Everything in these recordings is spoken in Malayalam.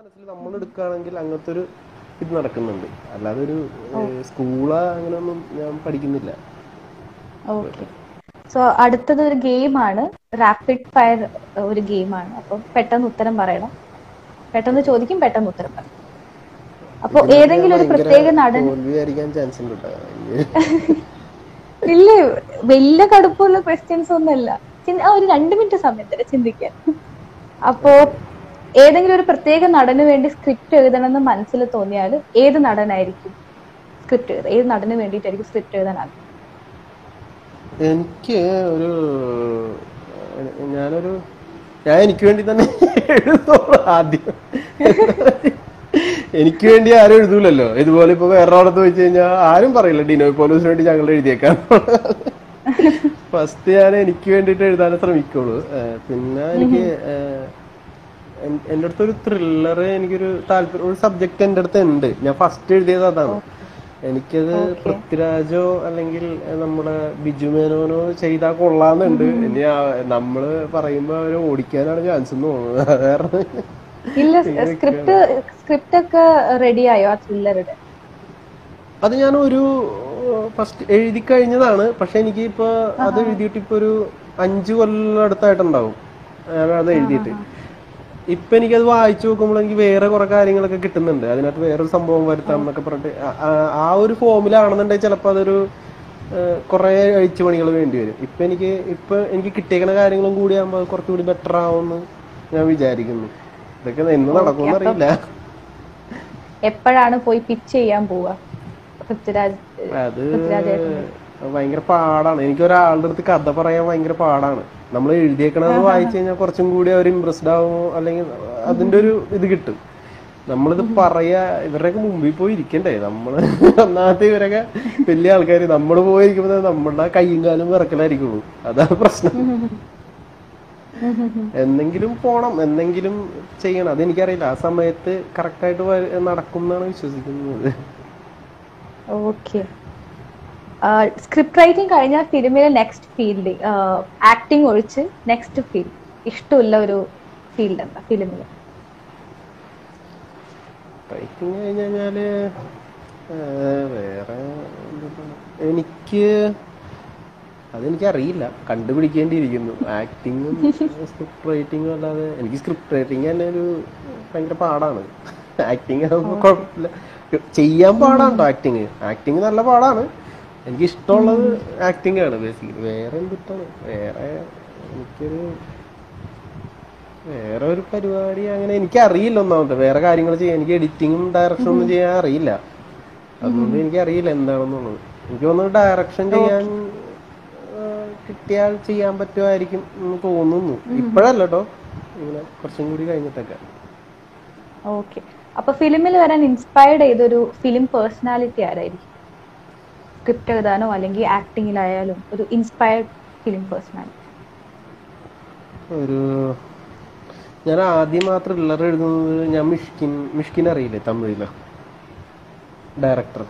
മനസ്സിൽ നമ്മൾ എടുക്കുകയാണെങ്കിൽ അങ്ങനത്തെ ഒരു ഇത് നടക്കുന്നുണ്ട് അല്ലാതെ ഒരു സ്കൂളാ അങ്ങനെയൊന്നും ഞാൻ പഠിക്കുന്നില്ല ഓക്കെ സോ അടുത്തത് ഒരു ഗെയിമാണ് റാപ്പിഡ് ഫയർ ഒരു ഗെയിമാണ് അപ്പൊ പെട്ടെന്ന് ഉത്തരം പറയണം പെട്ടെന്ന് ചോദിക്കും പെട്ടെന്ന് ഉത്തരം പറയും അപ്പൊ ഏതെങ്കിലും ഒരു പ്രത്യേക നടൻ തോൽവിയായിരിക്കാൻ ചാൻസ് ഉണ്ട് കേട്ടോ ഇല്ല വലിയ കടുപ്പമുള്ള ക്വസ്റ്റ്യൻസ് ഒന്നുമല്ല ചിന്ത- ആ, ഒരു രണ്ട് മിനിറ്റ് സമയം തരാം ചിന്തിക്കാൻ അപ്പോ ഏതെങ്കിലും ഒരു പ്രത്യേക നടന് വേണ്ടി സ്ക്രിപ്റ്റ് എഴുതണമെന്ന് മനസ്സിൽ തോന്നിയാൽ ഏത് നടനായിരിക്കും സ്ക്രിപ്റ്റ് എഴുതുക ഏത് നടന് വേണ്ടിയിട്ടായിരിക്കും സ്ക്രിപ്റ്റ് എഴുതാനാകും എനിക്ക് ഒരു ഞാനൊരു ഞാൻ എനിക്ക് വേണ്ടി തന്നെ എഴുതുള്ളൂ ആദ്യം എനിക്ക് വേണ്ടി ആരും എഴുതൂലല്ലോ ഇതുപോലെ ഇപ്പൊ വേറെ ഒരിടത്ത് വെച്ച് കഴിഞ്ഞാൽ ആരും പറയില്ല ഡിനോയ് പോലീസിന് വേണ്ടി ഞങ്ങൾ എഴുതിയേക്കാം ഫസ്റ്റ് ഞാൻ എനിക്ക് വേണ്ടിയിട്ട് എഴുതാനേ ശ്രമിക്കുള്ളൂ ഏഹ് പിന്നെ എനിക്ക് ഏഹ് എൻ- എൻ്റെ അടുത്ത് ഒരു ത്രില്ലർ എനിക്കൊരു താല്പര്യം ഒരു സബ്ജക്ട് എൻ്റെ അടുത്ത് ഉണ്ട് ഞാൻ ഫസ്റ്റ് എഴുതിയത് അതാണ് എനിക്കത് പൃഥ്വിരാജോ അല്ലെങ്കിൽ ഏഹ്, നമ്മുടെ ബിജു മേനോനോ ചെയ്താൽ കൊള്ളാന്നുണ്ട് ഇനി ആ- നമ്മള് പറയുമ്പോ അവരെ ഓടിക്കാനാണ് ചാൻസ് എന്ന് തോന്നുന്നത് അത് കാരണം ഇല്ല സ്ക്രിപ്റ്റ് സ്ക്രിപ്റ്റ് ഒക്കെ റെഡിയായോ ആ ത്രില്ലറുടെ അത് ഞാൻ ഒരു ഫസ്റ്റ് എഴുതി കഴിഞ്ഞതാണ് പക്ഷെ എനിക്ക് ഇപ്പൊ അത് എഴുതിയിട്ട് ഇപ്പൊ ഒരു അഞ്ചു കൊല്ലം അടുത്തായിട്ടുണ്ടാവും ഞാൻ അത് എഴുതിയിട്ട് ഇപ്പൊ എനിക്കത് വായിച്ചു നോക്കുമ്പോൾ എനിക്ക് വേറെ കുറെ കാര്യങ്ങളൊക്കെ കിട്ടുന്നുണ്ട് അതിനകത്ത് വേറൊരു സംഭവം വരുത്താം എന്നൊക്കെ പറഞ്ഞിട്ട് ആ- ആ- ആ ഒരു ഫോമിലാണെന്നുണ്ടെങ്കിൽ ചിലപ്പോൾ അതൊരു കുറെ അഴിച്ചു പണികൾ വേണ്ടി വരും ഇപ്പൊ എനിക്ക് ഇപ്പൊ എനിക്ക് കിട്ടിയേക്കണ കാര്യങ്ങളും കൂടി ആകുമ്പോൾ കുറച്ചുകൂടി ബെറ്റർ ആവുമെന്ന് ഞാൻ വിചാരിക്കുന്നു ഇതൊക്കെ എന്ന് നടക്കുമെന്ന് അറിയില്ല എപ്പോഴാണ് പോയി പിച്ച് ചെയ്യാൻ പോവുക പൃഥ്വിരാജ് അത് പൃഥ്വിരാജേട്ടന് ഭയങ്കര പാടാണ് എനിക്ക് ഒരാളുടെ അടുത്ത് കഥ പറയാൻ ഭയങ്കര പാടാണ് നമ്മൾ എഴുതിയേക്കണത് വായിച്ചു കഴിഞ്ഞാൽ കുറച്ചും കൂടി അവർ ഇമ്പ്രസ്ഡ് ആവുമോ അല്ലെങ്കിൽ അതിന്റെ ഒരു ഇത് കിട്ടും നമ്മളിത് പറയാ ഇവരുടെയൊക്കെ മുമ്പിൽ പോയി ഇരിക്കണ്ടേ നമ്മള് ഒന്നാമത്തെ ഇവരൊക്കെ വലിയ ആൾക്കാർ നമ്മൾ പോയിരിക്കുമ്പോ നമ്മളുടെ കയ്യും കാലും വിറക്കലായിരിക്കുള്ളൂ അതാണ് പ്രശ്നം എന്തെങ്കിലും പോണം എന്തെങ്കിലും ചെയ്യണം അതെനിക്കറിയില്ല ആ സമയത്ത് കറക്റ്റായിട്ട് നടക്കും എന്നാണ് വിശ്വസിക്കുന്നത് ഓക്കെ സ്ക്രിപ്റ്റ് റൈറ്റിംഗ് കഴിഞ്ഞാൽ ഫിലിമിലെ നെക്സ്റ്റ് ഫീൽഡ് ആക്ടിങ് ഒഴിച്ച് നെക്സ്റ്റ് ഫീൽഡ് ഇഷ്ടമുള്ള ഒരു ഫീൽഡ് എന്താ ഫിലിമിൽ റൈറ്റിംഗ് കഴിഞ്ഞ് കഴിഞ്ഞാല് ഏഹ്, വേറെ എന്തുട്ടാ? എനിക്ക് അതെനിക്ക് അറിയില്ല കണ്ടുപിടിക്കേണ്ടിയിരിക്കുന്നു ആക്ടിങ്ങും സ്ക്രിപ്റ്റ് റൈറ്റിങ്ങും അല്ലാതെ എനിക്ക് സ്ക്രിപ്റ്റ് റൈറ്റിംഗ് തന്നെ ഒരു ഭയങ്കര പാടാണ് ആക്ടിങ് ആകുമ്പോൾ കുഴപ്പമില്ല ചെയ്യാൻ പാടാണ് ആക്ടിങ് ആക്ടിങ് നല്ല പാടാണ് എനിക്ക് ഇഷ്ടമുള്ളത് ആക്ടിങ് ആണ് ബേസിക്കലി വേറെ എന്തിട്ടാണ് വേറെ എനിക്കൊരു വേറെ ഒരു പരിപാടി അങ്ങനെ എനിക്ക് അറിയില്ല ഒന്നാമത്തെ വേറെ കാര്യങ്ങൾ ചെയ്യാൻ എനിക്ക് എഡിറ്റിങ്ങും ഡയറക്ഷനും ഒന്നും ചെയ്യാൻ അറിയില്ല അതുകൊണ്ട് എനിക്ക് അറിയില്ല എന്താണെന്നുള്ളത് എനിക്ക് തോന്നുന്നു ഡയറക്ഷൻ ചെയ്യാൻ ആ, കിട്ടിയാൽ ചെയ്യാൻ പറ്റുമായിരിക്കും എന്ന് തോന്നുന്നു ഇപ്പോഴല്ല കേട്ടോ ഇങ്ങനെ കുറച്ചും കൂടി കഴിഞ്ഞിട്ടൊക്കെ ഓക്കെ അപ്പൊ ഫിലിമിൽ വരാൻ ഇൻസ്പയർഡ് ചെയ്തൊരു ഫിലിം പേഴ്സണാലിറ്റി ആരായിരിക്കും സ്ക്രിപ്റ്റ് എഴുതാനോ അല്ലെങ്കിൽ ആക്ടിങ്ങിലായാലും ഒരു ഇൻസ്പയർഡ് ഫിലിം പേഴ്സണാലിറ്റി ഒരു ഞാൻ ആദ്യം ആ ത്രില്ലർ എഴുതുന്നത് ഞാൻ മിഷ്കിൻ മിഷ്കിൻ അറിയില്ലേ തമിഴില് ഡയറക്ടർ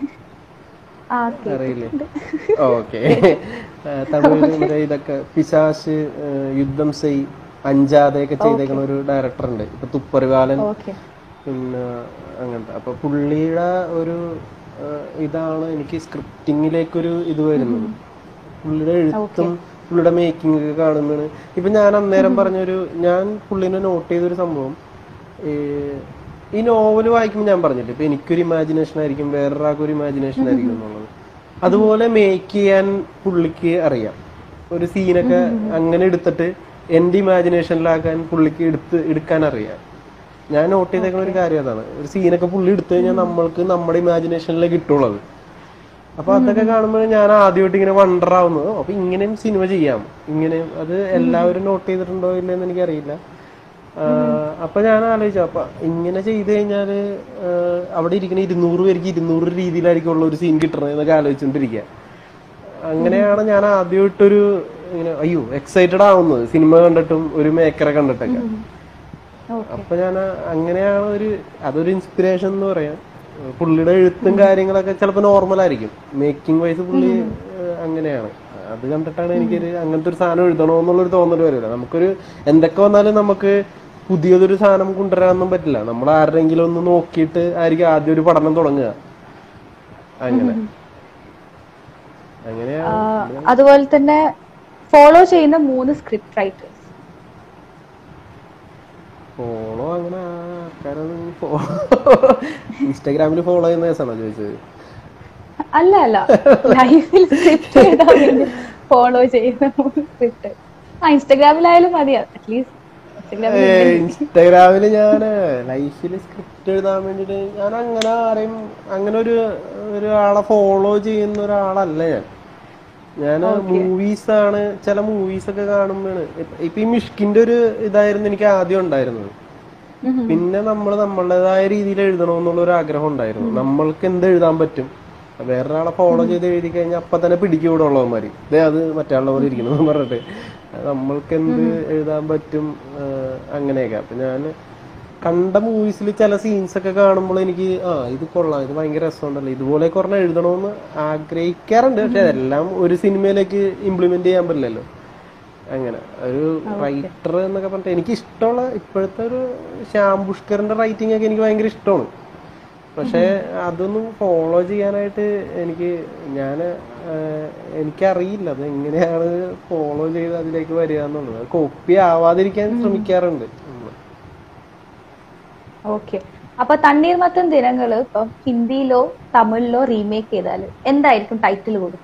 ആ അറിയില്ലേ ഓക്കെ തമിഴിൽ മറ്റേ ഇതൊക്കെ പിശാശ് ആ, യുദ്ധം സെയ് അഞ്ചാതെയൊക്കെ ചെയ്തേക്കണ ഒരു ഡയറക്ടർ ഉണ്ട് ഇപ്പൊ തുപ്പറിവാലൻ ഓക്കെ പിന്നെ അങ്ങനത്തെ അപ്പൊ പുള്ളിയുടെ ഒരു ആ, ഇതാണ് എനിക്ക് സ്ക്രിപ്റ്റിങ്ങിലേക്കൊരു ഇത് വരുന്നത് പുള്ളിയുടെ എഴുത്തും പുള്ളിയുടെ മേക്കിംഗ് ഒക്കെ കാണുമ്പോഴാണ് ഇപ്പൊ ഞാൻ അന്നേരം പറഞ്ഞൊരു ഞാൻ പുള്ളിനെ നോട്ട് ചെയ്തൊരു സംഭവം ഈ ഈ നോവൽ വായിക്കുമ്പോൾ ഞാൻ പറഞ്ഞില്ലേ ഇപ്പൊ എനിക്കൊരു ഇമാജിനേഷൻ ആയിരിക്കും വേറൊരാൾക്ക് ഒരു ഇമാജിനേഷൻ ആയിരിക്കും എന്നുള്ളത് അതുപോലെ മേക്ക് ചെയ്യാൻ പുള്ളിക്ക് അറിയാം ഒരു സീനൊക്കെ അങ്ങനെ എടുത്തിട്ട് എന്റെ ഇമാജിനേഷനിലാക്കാൻ പുള്ളിക്ക് എടുത്ത് എടുക്കാൻ അറിയാം ഞാൻ നോട്ട് ചെയ്തേക്കുന്ന ഒരു കാര്യം അതാണ് ഒരു സീനൊക്കെ പുള്ളി എടുത്തു കഴിഞ്ഞാൽ നമ്മൾക്ക് നമ്മുടെ ഇമാജിനേഷനിലേക്ക് കിട്ടുള്ളത് അപ്പൊ അതൊക്കെ കാണുമ്പോൾ ഞാൻ ആദ്യമായിട്ട് ഇങ്ങനെ വണ്ടർ ആവുന്നത് അപ്പൊ ഇങ്ങനെയും സിനിമ ചെയ്യാം ഇങ്ങനെയും അത് എല്ലാവരും നോട്ട് ചെയ്തിട്ടുണ്ടോ ഇല്ലെന്ന് എനിക്കറിയില്ല ആഹ് അപ്പൊ ഞാൻ ആലോചിച്ചു അപ്പൊ ഇങ്ങനെ ചെയ്തു കഴിഞ്ഞാല് ആഹ് അവിടെ ഇരിക്കുന്ന ഇരുന്നൂറ് പേർക്ക് ഇരുന്നൂറ് രീതിയിലായിരിക്കും ഉള്ള ഒരു സീൻ കിട്ടണത് എന്നൊക്കെ ആലോചിച്ചുകൊണ്ടിരിക്കുക അങ്ങനെയാണ് ഞാൻ ആദ്യമായിട്ടൊരു ഇങ്ങനെ അയ്യോ എക്സൈറ്റഡ് ആവുന്നത് സിനിമ കണ്ടിട്ടും ഒരു മേക്കറെ കണ്ടിട്ടൊക്കെ അപ്പൊ ഞാൻ അങ്ങനെയാണ് ഒരു അതൊരു ഇൻസ്പിറേഷൻ എന്ന് പറയാം പുള്ളിയുടെ എഴുത്തും കാര്യങ്ങളൊക്കെ ചിലപ്പോൾ നോർമൽ ആയിരിക്കും മേക്കിംഗ് വൈസ് പുള്ളി ഏഹ്, അങ്ങനെയാണ് അത് കണ്ടിട്ടാണ് എനിക്കൊരു അങ്ങനത്തെ ഒരു സാധനം എഴുതണോ എന്നുള്ളൊരു തോന്നൽ വരില്ല നമുക്കൊരു എന്തൊക്കെ വന്നാലും നമുക്ക് പുതിയതൊരു സാധനം കൊണ്ടുവരാനൊന്നും പറ്റില്ല നമ്മൾ ആരുടെങ്കിലും ഒന്ന് നോക്കിയിട്ട് ആയിരിക്കും ആദ്യം ഒരു പഠനം തുടങ്ങുക അങ്ങനെ അങ്ങനെയാ ആ, അതുപോലെ തന്നെ ഫോളോ ചെയ്യുന്ന മൂന്ന് സ്ക്രിപ്റ്റ് റൈറ്റേഴ്സ് ഫോളോ അങ്ങനെ ആൾക്കാരൊന്നും ഇൻസ്റ്റാഗ്രാമിൽ ഫോളോ ചെയ്യുന്ന കേസാണോ ചോദിച്ചത് അല്ല അല്ല ലൈഫിൽ സ്ക്രിപ്റ്റ് എഴുതാൻ വേണ്ടി ഫോളോ ചെയ്യുന്ന മൂന്ന് സ്ക്രിപ്റ്റ് ആ ഇൻസ്റ്റാഗ്രാമിലായാലും മതി അറ്റ്ലീസ്റ്റ് ഇൻസ്റ്റാഗ്രാമിൽ ഇൻസ്റ്റാഗ്രാമില് ഞാൻ ലൈഫിൽ സ്ക്രിപ്റ്റ് എഴുതാൻ വേണ്ടിട്ട് ഞാൻ അങ്ങനെ ആരെയും അങ്ങനെ ഒരു ഒരാളെ ഫോളോ ചെയ്യുന്ന ഒരാളല്ല ഞാൻ ഞാൻ മൂവീസ് ആണ് ചില മൂവീസ് ഒക്കെ കാണുമ്പോഴാണ് ഇപ്പ- ഇപ്പൊ ഈ മിഷ്കിന്റെ ഒരു ഇതായിരുന്നു എനിക്ക് ആദ്യം ഉണ്ടായിരുന്നത് പിന്നെ നമ്മൾ നമ്മളുടേതായ രീതിയിൽ എഴുതണമെന്നുള്ള ഒരു ആഗ്രഹം ഉണ്ടായിരുന്നു നമ്മൾക്ക് എന്ത് എഴുതാൻ പറ്റും വേറൊരാളെ ഫോളോ ചെയ്ത് എഴുതി കഴിഞ്ഞാൽ അപ്പൊ തന്നെ പിടിക്കും ഇവിടെ ഉള്ളവന്മാര് ഇതേ അത് മറ്റാളുടെ പോലെ ഇരിക്കണം എന്ന് പറഞ്ഞിട്ട് നമ്മൾക്ക് എന്ത് എഴുതാൻ പറ്റും ആ, അങ്ങനെയൊക്കെ അപ്പൊ ഞാൻ കണ്ട മൂവീസിൽ ചില സീൻസ് ഒക്കെ കാണുമ്പോൾ എനിക്ക് ആ ഇത് കൊള്ളാം ഇത് ഭയങ്കര രസമുണ്ടല്ലോ ഇതുപോലെ കുറഞ്ഞ എഴുതണമെന്ന് ആഗ്രഹിക്കാറുണ്ട് പക്ഷെ അതെല്ലാം ഒരു സിനിമയിലേക്ക് ഇംപ്ലിമെന്റ് ചെയ്യാൻ പറ്റില്ലല്ലോ അങ്ങനെ ഒരു റൈറ്റർ എന്നൊക്കെ പറഞ്ഞിട്ട് എനിക്ക് ഇഷ്ടമുള്ള ഇപ്പോഴത്തെ ഒരു ശ്യാം പുഷ്കറിന്റെ റൈറ്റിംഗ് ഒക്കെ എനിക്ക് ഭയങ്കര ഇഷ്ടമാണ് പക്ഷെ അതൊന്നും ഫോളോ ചെയ്യാനായിട്ട് എനിക്ക് ഞാൻ എനിക്കറിയില്ല അത് എങ്ങനെയാണ് ഫോളോ ചെയ്ത് അതിലേക്ക് വരിക എന്നുള്ളത് കോപ്പി ആവാതിരിക്കാൻ ശ്രമിക്കാറുണ്ട് നമ്മള്. ഓക്കെ അപ്പൊ തണ്ണീർമത്തൻ ദിനങ്ങള് ഇപ്പം ഹിന്ദിയിലോ തമിഴിലോ റീമേക്ക് ചെയ്താൽ എന്തായിരിക്കും ടൈറ്റിൽ കൊടുക്കും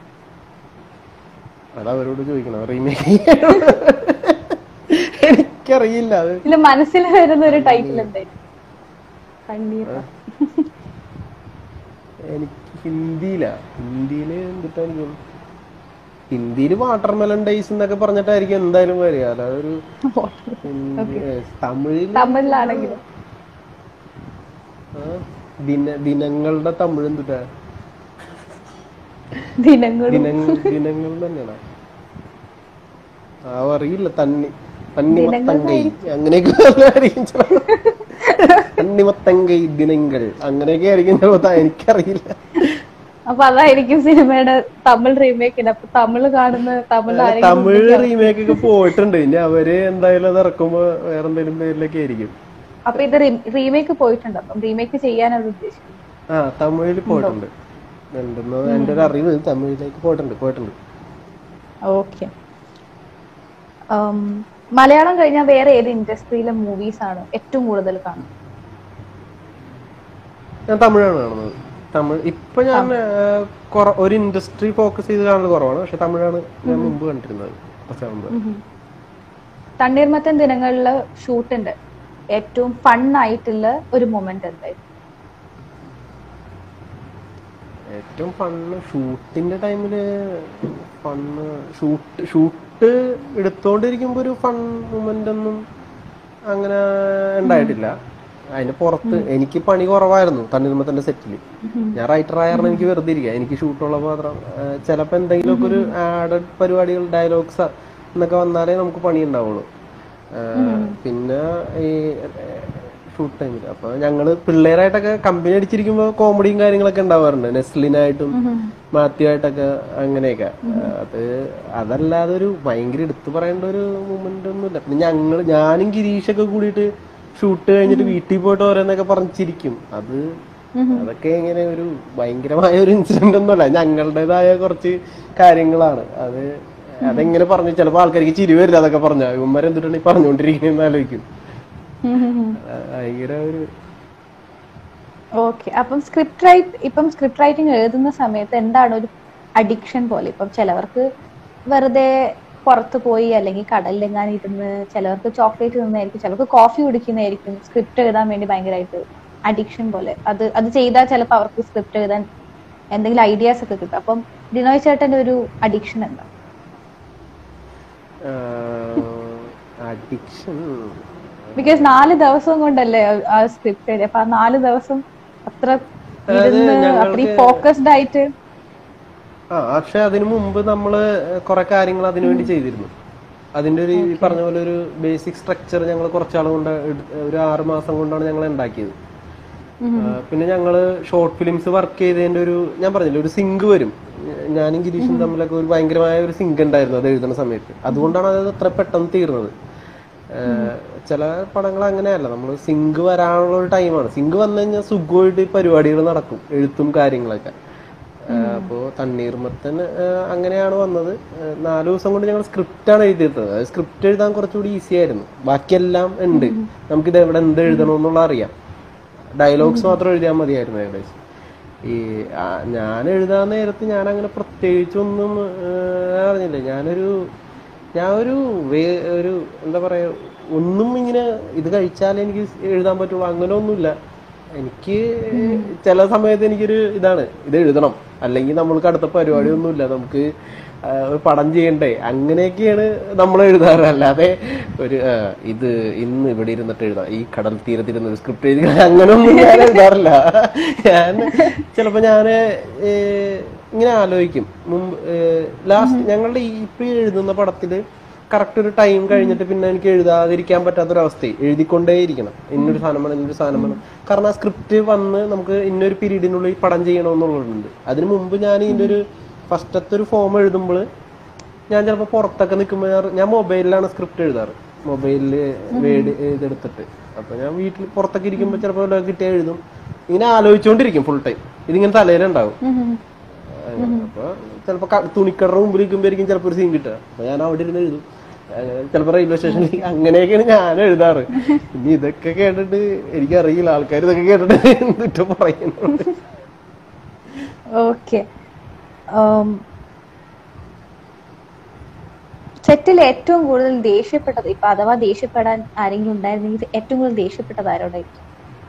അത് അവരോട് ചോദിക്കണം റീമേക്ക് എനിക്കറിയില്ല അത് ഇതില് മനസ്സിൽ വരുന്ന ഒരു ടൈറ്റിൽ എന്തായിരിക്കും തണ്ണീർ എനിക്ക് ഹിന്ദിയിലാ ഹിന്ദിയില് എന്തിട്ടായിരിക്കും ഹിന്ദിയില് വാട്ടർ മെലൺ ഡേയ്സ് എന്നൊക്കെ പറഞ്ഞിട്ടായിരിക്കും എന്തായാലും വരിക അല്ലാതെ ഒരു ഹിന്ദി ഏ, തമിഴില് തമിഴിലാണെങ്കിലും ആ, ദിന ദിനങ്ങളുടെ തമിഴ് എന്തുട്ടാ ദിനങ്ങളും ദിനങ്ങൾ ദിനങ്ങൾ തന്നെയാണ് ആ അറിയില്ല തന്നി തണ്ണിമത്തങ്കൈ അങ്ങനെയൊക്കെ ആയിരിക്കും ചിലപ്പോ. തണ്ണിമത്തങ്കൈ ദിനങ്ങൾ അങ്ങനെയൊക്കെ ആയിരിക്കും ചിലപ്പോ എനിക്കറിയില്ല അപ്പൊ അതായിരിക്കും സിനിമയുടെ തമിഴ് റീമേക്കിന് അപ്പൊ തമിഴ് കാണുന്ന തമിഴ് ആരെങ്കിലും തമിഴ് റീമേക്ക് ഒക്കെ പോയിട്ടുണ്ട് ഇനി അവര് എന്തായാലും അത് ഇറക്കുമ്പോ വേറെ എന്തെങ്കിലും പേരിലൊക്കെ ആയിരിക്കും അപ്പൊ ഇത് റീമേക്ക് പോയിട്ടുണ്ട് അപ്പം റീമേക്ക് ചെയ്യാനാണ് ഉദ്ദേശിക്കുന്നത് ആ തമിഴിൽ പോയിട്ടുണ്ട് ഉണ്ടെന്ന് എന്റെ ഒരു അറിവ് തമിഴിലേക്ക് പോയിട്ടുണ്ട് പോയിട്ടുണ്ട് ഓക്കെ മലയാളം കഴിഞ്ഞാൽ വേറെ ഏത് ഇൻഡസ്ട്രിയിലെ മൂവീസ് ആണ് ഏറ്റവും കൂടുതൽ കാണുന്നത് ഞാൻ തമിഴാണ് കാണുന്നത് തമിഴ് ഇപ്പൊ ഞാൻ ആ, കുറ- ഒരു ഇൻഡസ്ട്രി ഫോക്കസ് ചെയ്ത് കാണുന്നത് കുറവാണ് പക്ഷെ തമിഴാണ് ഞാൻ മുമ്പ് കണ്ടിരുന്നത് കുറച്ച് മുമ്പ് തണ്ണീർമത്തൻ ദിനങ്ങളിലെ ഷൂട്ടുണ്ട് ഏറ്റവും ഫൺ ആയിട്ടുള്ള ഒരു മൊമെന്റ് എന്തായിരുന്നു ഏറ്റവും ഫണ്ണ് ഷൂട്ടിന്റെ ടൈമില് ഫണ്ണ് ഷൂട്ട് ഷൂട്ട് എടുത്തോണ്ടിരിക്കുമ്പോ ഒരു ഫൺ മൂമെന്റ് ഒന്നും അങ്ങനെ ഉണ്ടായിട്ടില്ല അതിന്റെ പുറത്ത് എനിക്ക് പണി കുറവായിരുന്നു തണ്ണിർമത്തന്റെ സെറ്റിൽ ഞാൻ റൈറ്റർ ആയിരുന്നു എനിക്ക് വെറുതെ ഇരിക്കുക എനിക്ക് ഷൂട്ടുള്ള മാത്രം ആ, ചിലപ്പോ എന്തെങ്കിലുമൊക്കെ ഒരു ആഡഡ് പരിപാടികൾ ഡയലോഗ്സ് എന്നൊക്കെ വന്നാലേ നമുക്ക് പണി ഉണ്ടാവുള്ളൂ ആ, പിന്നെ ഈ ഷൂട്ട് ടൈമിൽ അപ്പൊ ഞങ്ങള് പിള്ളേരായിട്ടൊക്കെ കമ്പനി അടിച്ചിരിക്കുമ്പോ കോമഡിയും കാര്യങ്ങളൊക്കെ ഉണ്ടാവാറുണ്ട് നെസ്ലിനായിട്ടും മാത്യു ആയിട്ടൊക്കെ അങ്ങനെയൊക്കെ അത് അതല്ലാതെ ഒരു ഭയങ്കര എടുത്തു പറയേണ്ട ഒരു മൂമെന്റ് ഒന്നുമില്ല പിന്നെ ഞങ്ങള് ഞാനും ഗിരീഷൊക്കെ കൂടിയിട്ട് ഷൂട്ട് കഴിഞ്ഞിട്ട് വീട്ടിൽ പോയിട്ട് ഓരോന്നൊക്കെ പറഞ്ഞിരിക്കും അത് അതൊക്കെ ഇങ്ങനെ ഒരു ഭയങ്കരമായ ഒരു ഇൻസിഡന്റ് ഒന്നുമല്ല ഞങ്ങളുടേതായ കുറച്ച് കാര്യങ്ങളാണ് അത് അതെങ്ങനെ പറഞ്ഞു ചിലപ്പോ ആൾക്കാർക്ക് ചിരി വരില്ല അതൊക്കെ പറഞ്ഞ ഇവന്മാരെന്തിട്ടാണ് ഈ പറഞ്ഞുകൊണ്ടിരിക്കുന്നതെന്ന് ആലോചിക്കും ആ, ഭയങ്കര ഒരു ഓക്കെ അപ്പം സ്ക്രിപ്റ്റ് റൈറ്റ് ഇപ്പം സ്ക്രിപ്റ്റ് റൈറ്റിംഗ് എഴുതുന്ന സമയത്ത് എന്താണ് ഒരു അഡിക്ഷൻ പോലെ ഇപ്പം ചിലവർക്ക് വെറുതെ പുറത്ത് പോയി അല്ലെങ്കിൽ കടലിലെങ്ങാനും ഇരുന്ന് ചിലവർക്ക് ചോക്ലേറ്റ് തിന്നായിരിക്കും ചിലർക്ക് കോഫി കുടിക്കുന്നതായിരിക്കും സ്ക്രിപ്റ്റ് എഴുതാൻ വേണ്ടി ഭയങ്കരമായിട്ട് അഡിക്ഷൻ പോലെ അത് അത് ചെയ്താൽ ചിലപ്പോൾ അവർക്ക് സ്ക്രിപ്റ്റ് എഴുതാൻ എന്തെങ്കിലും ഐഡിയാസ് ഒക്കെ കിട്ടും അപ്പം ഡിനോയ് ചേട്ടന്റെ ഒരു അഡിക്ഷൻ എന്താ അഡിക്ഷൻ ബിക്കോസ് നാല് ദിവസം കൊണ്ടല്ലേ ആ സ്ക്രിപ്റ്റ് എഴുതി അപ്പൊ ആ നാല് ദിവസം അത്ര ഇരുന്ന് അത്രയും ഫോക്കസ്ഡ് ആയിട്ട് ആ പക്ഷെ അതിനു മുമ്പ് നമ്മള് കുറെ കാര്യങ്ങൾ അതിനു വേണ്ടി ചെയ്തിരുന്നു അതിന്റെ ഒരു ഈ പറഞ്ഞ പോലെ ഒരു ബേസിക് സ്ട്രക്ചർ ഞങ്ങൾ കുറച്ചാൾ കൊണ്ട് എടു- ഒരു ആറ് മാസം കൊണ്ടാണ് ഞങ്ങൾ ഉണ്ടാക്കിയത് ആ, പിന്നെ ഞങ്ങള് ഷോർട്ട് ഫിലിംസ് വർക്ക് ചെയ്തതിന്റെ ഒരു ഞാൻ പറഞ്ഞില്ല ഒരു സിങ്ക് വരും ഞാനും ഗിരീഷും തമ്മിലൊക്കെ ഒരു ഭയങ്കരമായ ഒരു സിങ്ക് ഉണ്ടായിരുന്നു അത് എഴുതുന്ന സമയത്ത് അതുകൊണ്ടാണ് അത് അത്ര പെട്ടെന്ന് തീർന്നത് ഏഹ് ചില പടങ്ങൾ അങ്ങനെയല്ല നമ്മൾ സിങ്ക് വരാനുള്ള ഒരു ടൈമാണ് സിങ്ക് വന്നു കഴിഞ്ഞാൽ സുഖമായിട്ട് പരിപാടികൾ നടക്കും എഴുത്തും കാര്യങ്ങളൊക്കെ ഏഹ് അപ്പോ തണ്ണീർമത്തൻ ഏഹ് അങ്ങനെയാണ് വന്നത് ഏഹ് നാല് ദിവസം കൊണ്ട് ഞങ്ങൾ സ്ക്രിപ്റ്റാണ് എഴുതിയിരുന്നത് അത് സ്ക്രിപ്റ്റ് എഴുതാൻ കുറച്ചുകൂടി ഈസി ആയിരുന്നു ബാക്കിയെല്ലാം ഉണ്ട് നമുക്കിത് എവിടെ എന്ത് എഴുതണമെന്നുള്ള അറിയാം ഡയലോഗ്സ് മാത്രം എഴുതിയാൽ മതിയായിരുന്നു ഏകദേശം ഈ ആ, ഞാൻ എഴുതാൻ നേരത്ത് ഞാൻ അങ്ങനെ പ്രത്യേകിച്ചൊന്നും ഏഹ്, അറിഞ്ഞില്ല ഞാനൊരു ഞാൻ ഒരു വേ- ഒരു എന്താ പറയാ ഒന്നും ഇങ്ങനെ ഇത് കഴിച്ചാലേ എനിക്ക് എഴുതാൻ പറ്റുള്ളൂ അങ്ങനെ ഒന്നുമില്ല എനിക്ക് ചില സമയത്ത് എനിക്കൊരു ഇതാണ് ഇത് എഴുതണം അല്ലെങ്കിൽ നമ്മൾക്ക് അടുത്ത പരിപാടി ഒന്നുമില്ല നമുക്ക് ആ, ഒരു പടം ചെയ്യണ്ടേ അങ്ങനെയൊക്കെയാണ് നമ്മൾ എഴുതാറ് അല്ലാതെ ഒരു ആ, ഇത് ഇന്ന് ഇവിടെ ഇരുന്നിട്ട് എഴുതാം ഈ കടൽ തീരത്തിരുന്ന് ഒരു സ്ക്രിപ്റ്റ് എഴുതി അങ്ങനെ ഒന്നും ഞാൻ എഴുതാറില്ല ഞാൻ ചിലപ്പോ ഞാന് ഏ, ഇങ്ങനെ ആലോചിക്കും മുമ്പ് ലാസ്റ്റ് ഞങ്ങളുടെ ഈ ഇപ്പൊ ഈ എഴുതുന്ന പടത്തില് കറക്റ്റ് ഒരു ടൈം കഴിഞ്ഞിട്ട് പിന്നെ എനിക്ക് എഴുതാതിരിക്കാൻ പറ്റാത്തൊരവസ്ഥ എഴുതിക്കൊണ്ടേയിരിക്കണം ഇന്നൊരു സാധനം വേണം ഇന്നൊരു സാധനം വേണം കാരണം ആ സ്ക്രിപ്റ്റ് വന്ന് നമുക്ക് ഇന്നൊരു പീരീഡിനുള്ളിൽ പടം ചെയ്യണമെന്നുള്ളതുണ്ട് അതിനു മുമ്പ് ഞാൻ ഇതിന്റെ ഒരു ഫസ്റ്റത്തെ ഒരു ഫോം എഴുതുമ്പോൾ ഞാൻ ചിലപ്പോൾ പുറത്തൊക്കെ നിൽക്കുമ്പോൾ ഞാൻ ഞാൻ മൊബൈലിലാണ് സ്ക്രിപ്റ്റ് എഴുതാറ് മൊബൈലിൽ വേഡ് ഇതെടുത്തിട്ട് അപ്പൊ ഞാൻ വീട്ടിൽ പുറത്തൊക്കെ ഇരിക്കുമ്പോൾ ചിലപ്പോൾ വല്ലതും കിട്ടിയാൽ എഴുതും ഇങ്ങനെ ആലോചിച്ചുകൊണ്ടിരിക്കും ഫുൾ ടൈം ഇതിങ്ങനെ തലയിലുണ്ടാവും അങ്ങനെ. അപ്പൊ ചിലപ്പോ ക- തുണിക്കടയുടെ മുമ്പിൽ നിൽക്കുമ്പോഴേക്കും ചിലപ്പോ ഒരു സീൻ കിട്ടുക അപ്പൊ ഞാൻ അവിടെ ഇരുന്ന് എഴുതും അങ്ങനെ ചിലപ്പോ റെയിൽവേ സ്റ്റേഷനിൽ അങ്ങനെയൊക്കെയാണ് ഞാൻ എഴുതാറ് ഇനി ഇതൊക്കെ കേട്ടിട്ട് എനിക്കറിയില്ല ആൾക്കാർ ഇതൊക്കെ കേട്ടിട്ട് എന്നിട്ട് പറയുന്നുണ്ട് ഓക്കെ സെറ്റിൽ ഏറ്റവും കൂടുതൽ ദേഷ്യപ്പെട്ടത് ഇപ്പൊ അഥവാ ദേഷ്യപ്പെടാൻ ആരെങ്കിലും ഉണ്ടായിരുന്നെങ്കിൽ ഏറ്റവും കൂടുതൽ ദേഷ്യപ്പെട്ടത് ആരോടായിരിക്കും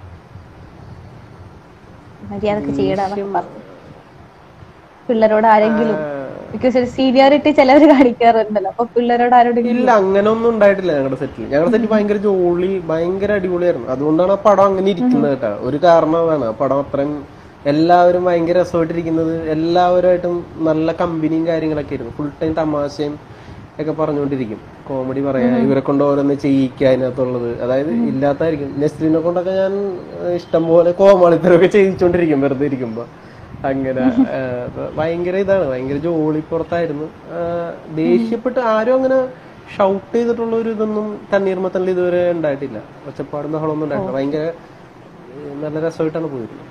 മര്യാദക്ക് ചെയ്യടാന്നൊക്കെ പറഞ്ഞു പിള്ളേരോട് ആരെങ്കിലും ബിക്കോസ് ഒരു സീനിയോറിറ്റി ചിലവർ കാണിക്കാറുണ്ടല്ലോ അപ്പൊ പിള്ളേരോട് ആരോടെങ്കിലും ഇല്ല അങ്ങനെ ഒന്നും ഉണ്ടായിട്ടില്ല ഞങ്ങളുടെ സെറ്റിൽ ഞങ്ങളുടെ സെറ്റ് ഭയങ്കര ജോളി ഭയങ്കര അടിപൊളിയായിരുന്നു അതുകൊണ്ടാണ് ആ പടം അങ്ങനെ ഇരിക്കുന്നത് കേട്ടോ ഒരു കാരണം അതാണ് ആ പടം അത്രയും എല്ലാവരും ഭയങ്കര രസമായിട്ടിരിക്കുന്നത് എല്ലാവരുമായിട്ടും നല്ല കമ്പനിയും കാര്യങ്ങളൊക്കെ ആയിരുന്നു ഫുൾ ടൈം തമാശയും ഒക്കെ പറഞ്ഞുകൊണ്ടിരിക്കും കോമഡി പറയാ ഇവരെ കൊണ്ട് ഓരോന്ന് ചെയ്യിക്കുക അതിനകത്തുള്ളത് അതായത് ഇല്ലാത്തായിരിക്കും നെസ്ലിനെ കൊണ്ടൊക്കെ ഞാൻ ഏഹ്, ഇഷ്ടം പോലെ കോമാളിത്തരമൊക്കെ ചെയ്യിച്ചോണ്ടിരിക്കും വെറുതെ ഇരിക്കുമ്പോ അങ്ങനെ ഏഹ്, അപ്പൊ ഭയങ്കര ഇതാണ് ഭയങ്കര ജോളി പുറത്തായിരുന്നു ഏഹ്, ദേഷ്യപ്പെട്ട് ആരും അങ്ങനെ ഷൗട്ട് ചെയ്തിട്ടുള്ള ഒരു ഇതൊന്നും തണ്ണീർമത്തനിൽ ഇതുവരെ ഉണ്ടായിട്ടില്ല ഒച്ചപ്പാടും ബഹളമൊന്നും ഉണ്ടായിട്ടില്ല ഭയങ്കര ഏഹ്, നല്ല രസമായിട്ടാണ് പോയിരുന്നത്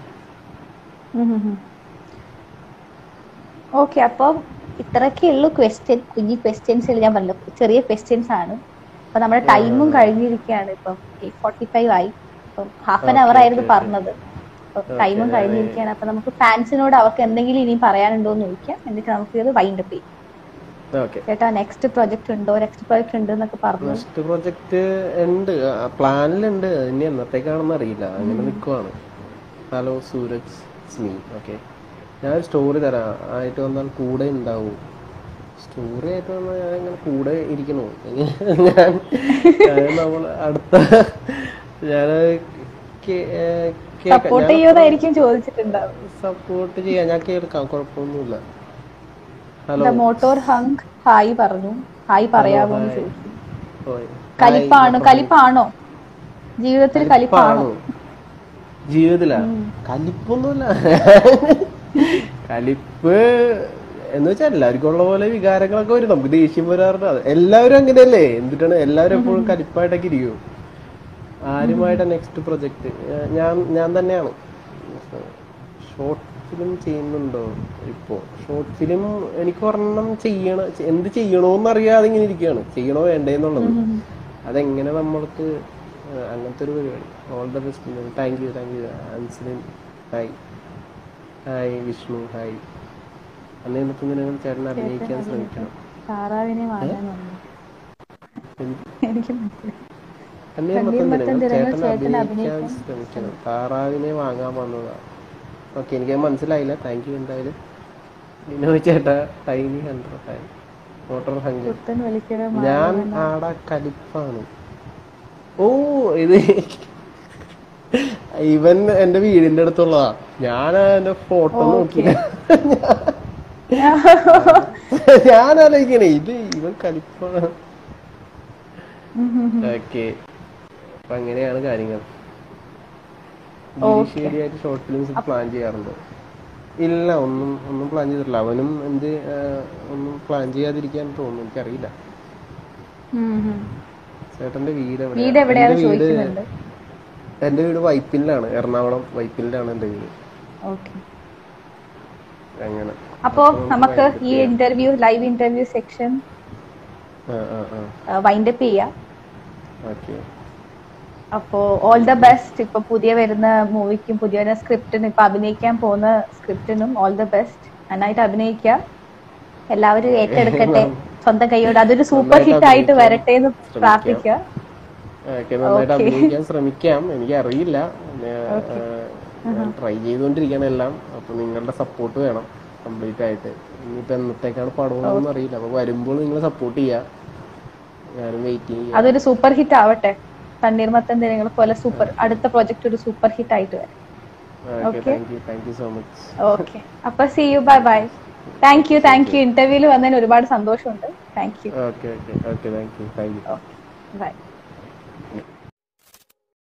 ഓക്കെ അപ്പം ഇത്രയൊക്കെ ഉള്ളൂ ക്വസ്റ്റ്യൻ കുഞ്ഞി ക്വസ്റ്റ്യൻസ് ഞാൻ പറഞ്ഞു ചെറിയ ക്വസ്റ്റ്യൻസ് ആണ് അപ്പൊ നമ്മുടെ ടൈമും കഴിഞ്ഞിരിക്കുകയാണ് ഇപ്പം ഫോർട്ടി ഫൈവ് ആയി അപ്പം ഹാഫ് ആൻ അവർ ആയിരുന്നു പറഞ്ഞത് അപ്പൊ ടൈമും കഴിഞ്ഞിരിക്കുകയാണ് അപ്പൊ നമുക്ക് ഫാൻസിനോട് അവർക്ക് എന്തെങ്കിലും ഇനി പറയാനുണ്ടോ എന്ന് ചോദിക്കാം എന്നിട്ട് നമുക്ക് ഇത് വൈൻഡ് അപ്പ് ചെയ്യും ഓക്കെ ചേട്ടാ നെക്സ്റ്റ് പ്രൊജക്ട് ഉണ്ടോ നെക്സ്റ്റ് പ്രൊജക്ട് ഉണ്ട് എന്നൊക്കെ പറഞ്ഞു നെക്സ്റ്റ് പ്രൊജക്ട് ഉണ്ട് പ്ലാനിലുണ്ട് ഇനി എന്നത്തേക്കാണെന്ന് അറിയില്ല അങ്ങനെ നിൽക്കുവാണ് ഹലോ സൂരജ് സ്മീ ഓക്കെ ഞാനൊരു സ്റ്റോറി തരാം ആയിട്ട് വന്നാൽ കൂടെ ഉണ്ടാവും സ്റ്റോറി ആയിട്ട് വന്നാൽ ഞാൻ ഇങ്ങനെ കൂടെ ഇരിക്കണോ ഞാൻ നമ്മൾ അടുത്ത ഞാൻ സപ്പോർട്ട് ചെയ്യുന്നതായിരിക്കും ചോദിച്ചിട്ടുണ്ടാവും സപ്പോർട്ട് ചെയ്യാം ഞാൻ കേൾക്കാം കുഴപ്പമൊന്നുമില്ല hello the motor hunk hi പറഞ്ഞു ഹായ് പറയാമോ എന്ന് ചോദിച്ചു ഓയ്. കലിപ്പാണോ കലിപ്പാണോ ജീവിതത്തിൽ കലിപ്പാണോ ആണോ ജീവിതത്തില കലിപ്പൊന്നുമില്ല കലിപ്പ് എന്ന് വെച്ചാൽ എല്ലാവർക്കും ഉള്ള പോലെ വികാരങ്ങളൊക്കെ വരും നമുക്ക് ദേഷ്യം വരാറുണ്ട് അത് എല്ലാവരും അങ്ങനെയല്ലേ എന്നിട്ടാണ് എല്ലാവരും എപ്പോഴും കലിപ്പായിട്ടൊക്കെ ഇരിക്കും ആരുമായിട്ട് നെക്സ്റ്റ് പ്രൊജക്ട് ഞാൻ ഞാൻ തന്നെയാണ് ഷോർട്ട് ഫിലിം ചെയ്യുന്നുണ്ടോ ഇപ്പോ ഷോർട്ട് ഫിലിം എനിക്ക് ഒരെണ്ണം ചെയ്യണ എന്ത് ചെയ്യണോന്ന് അറിയാതെ ഇങ്ങനെ ഇരിക്കുകയാണ് ചെയ്യണോ വേണ്ടേ എന്നുള്ളത് അതെങ്ങനെ നമ്മൾക്ക് ആ, അങ്ങനത്തെ ഒരു പരിപാടി all the best thank you thank you അൻസിലിൻ ഹായ് ഹായ് വിഷ്ണു ഹായ് അന്ന് എന്നിട്ട് നിങ്ങൾ ചേട്ടൻ അഭിനയിക്കാൻ ശ്രമിക്കണം താറാവിനെ വാങ്ങാൻ വന്നു എനിക്ക് മനസ്സിലായി തണ്ണീർമത്തൻ ദിനങ്ങൾ ചേട്ടൻ അഭിനയിക്കാൻ ശ്രമിക്കണം താറാവിനെ വാങ്ങാൻ വന്നതാ ഓക്കെ എനിക്ക് മനസ്സിലായില്ല താങ്ക് യു എന്തായാലും വിനോദ് ചേട്ടാ tiny hundred hi motor hunk പുത്തൻ വലിക്കര ഞാൻ ആടാ കലിപ്പാണ് ഓ ഇത് ഇവൻ എന്റെ വീടിന്റെ അടുത്തുള്ളതാ ഞാൻ എന്റെ ഫോട്ടോ നോക്കി ഞാൻ ആലോചിക്കണേ ഇത് ഇവൻ കലിപ്പാണ് ഓക്കെ അപ്പൊ അങ്ങനെയാണ് കാര്യങ്ങൾ ശരിയായിട്ട് ഷോർട്ട് ഫിലിംസ് പ്ലാൻ ചെയ്യാറുണ്ടോ ഇല്ല ഒന്നും ഒന്നും പ്ലാൻ ചെയ്തിട്ടില്ല അവനും എന്ത് ആ, ഒന്നും പ്ലാൻ ചെയ്യാതിരിക്കാൻ തോന്നുന്നു എനിക്കറിയില്ല ചേട്ടന്റെ വീട് എവിടെയാ? വീട് എവിടെയാന്ന് എന്റെ വീട് ചോദിക്കുന്നുണ്ട് എന്റെ വീട് വൈപ്പിനിലാണ് എറണാകുളം വൈപ്പിനിലാണ് എന്റെ വീട് ഓക്കെ അങ്ങനെ അപ്പോ നമുക്ക് ഈ ഇന്റർവ്യൂ ലൈവ് ഇന്റർവ്യൂ സെക്ഷൻ ആ ആ ആ വൈൻഡപ്പ് ചെയ്യാം ഓക്കെ അപ്പോ ഓൾ ദ ബെസ്റ്റ് ഇപ്പൊ പുതിയ വരുന്ന മൂവിക്കും പുതിയ വരുന്ന സ്ക്രിപ്റ്റിനും ഇപ്പൊ അഭിനയിക്കാൻ പോകുന്ന സ്ക്രിപ്റ്റിനും ഓൾ ദ ബെസ്റ്റ് നന്നായിട്ട് അഭിനയിക്കുക എല്ലാവരും ഏറ്റെടുക്കട്ടെ സ്വന്തം കൈയോട് അതൊരു സൂപ്പർ ഹിറ്റ് ആയിട്ട് വരട്ടെ എന്ന് പ്രാർത്ഥിക്കുക ഓക്കെ നന്നായിട്ട് അഭിനയിക്കാൻ ശ്രമിക്കാം എനിക്ക് അറിയില്ല ട്രൈ ചെയ്തുകൊണ്ടിരിക്കണം എല്ലാം അപ്പൊ നിങ്ങളുടെ സപ്പോർട്ട് വേണം കംപ്ലീറ്റ് ആയിട്ട് ഇനിയിപ്പോ എന്നത്തേക്കാണ് പടമെന്നൊന്നും അറിയില്ല അപ്പൊ വരുമ്പോൾ നിങ്ങൾ സപ്പോർട്ട് ചെയ്യാ ഞാനും വെയിറ്റ് ചെയ്യാം അതൊരു സൂപ്പർ ഹിറ്റ് ആവട്ടെ തണ്ണീർമത്തൻ ദിനങ്ങൾ പോലെ സൂപ്പർ അടുത്ത പ്രോജക്റ്റ് ഒരു സൂപ്പർ ഹിറ്റ് ആയിട്ട് വരും okay thank you thank you so much okay അപ്പൊ see you bye bye thank you thank you ഇന്റർവ്യൂല് വന്നതിന് ഒരുപാട് സന്തോഷമുണ്ട് thank you okay okay okay thank you thank you okay by